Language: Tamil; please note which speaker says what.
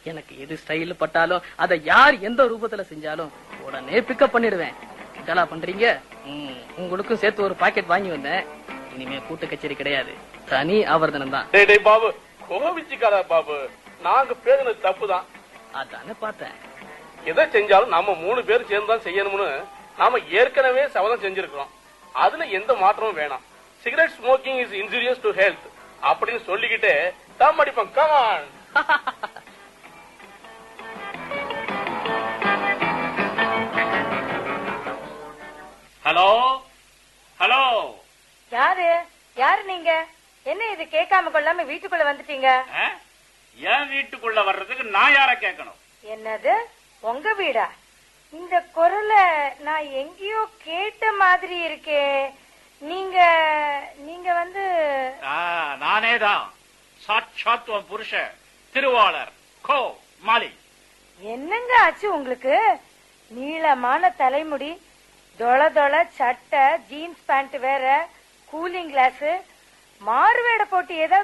Speaker 1: எனக்கு எது ஸ்டைல் பட்டாலும் அதை யார் எந்த ரூபத்துல செஞ்சாலும் உடனே பிக்கப் பண்ணிடுவேன் இதெல்லா பண்றீங்க ம், உங்களுக்கும் சேர்த்து ஒரு பாக்கெட் வாங்கி வந்தேன் இனிமே கூட்டு கச்சேரி கிடையாது தனி ஆவர்தனம் தான்
Speaker 2: டேய் டேய் பாபு கோவிச்சுக்காத பாபு நாங்க பேசுனது தப்புதான்
Speaker 1: அதானே பார்த்தேன்
Speaker 2: எதை செஞ்சாலும் நம்ம மூணு பேர் சேர்ந்து தான் செய்யணும்னு நாம ஏற்கனவே சபதம் செஞ்சிருக்கிறோம் அதுல எந்த மாற்றமும் வேணாம் cigarette smoking is injurious to health அப்படின்னு சொல்லிக்கிட்டு தம் அடிப்போம் கமான்
Speaker 3: ஹலோ ஹலோ
Speaker 4: யாரு யாரு நீங்க என்ன இது கேட்காம கொள்ளாம வீட்டுக்குள்ள வந்துட்டீங்க
Speaker 3: ஆ? என் வீட்டுக்குள்ள வர்றதுக்கு நான் யார கேட்கணும்
Speaker 4: என்னது உங்க வீடா இந்த குரலை நான் எங்கேயோ கேட்ட மாதிரி இருக்கே நீங்க நீங்க வந்து
Speaker 3: ஆ, நானேதான் சாட்சாத் உன் புருஷன் திருவாளர் கோ மாலி
Speaker 4: என்னங்க ஆச்சு உங்களுக்கு நீளமான தலைமுடி தொள தொள சட்டை ஜீன்ஸ் பேண்ட் வேற கூலிங் கிளாஸ் மாறுவேட போட்டு ஏதோ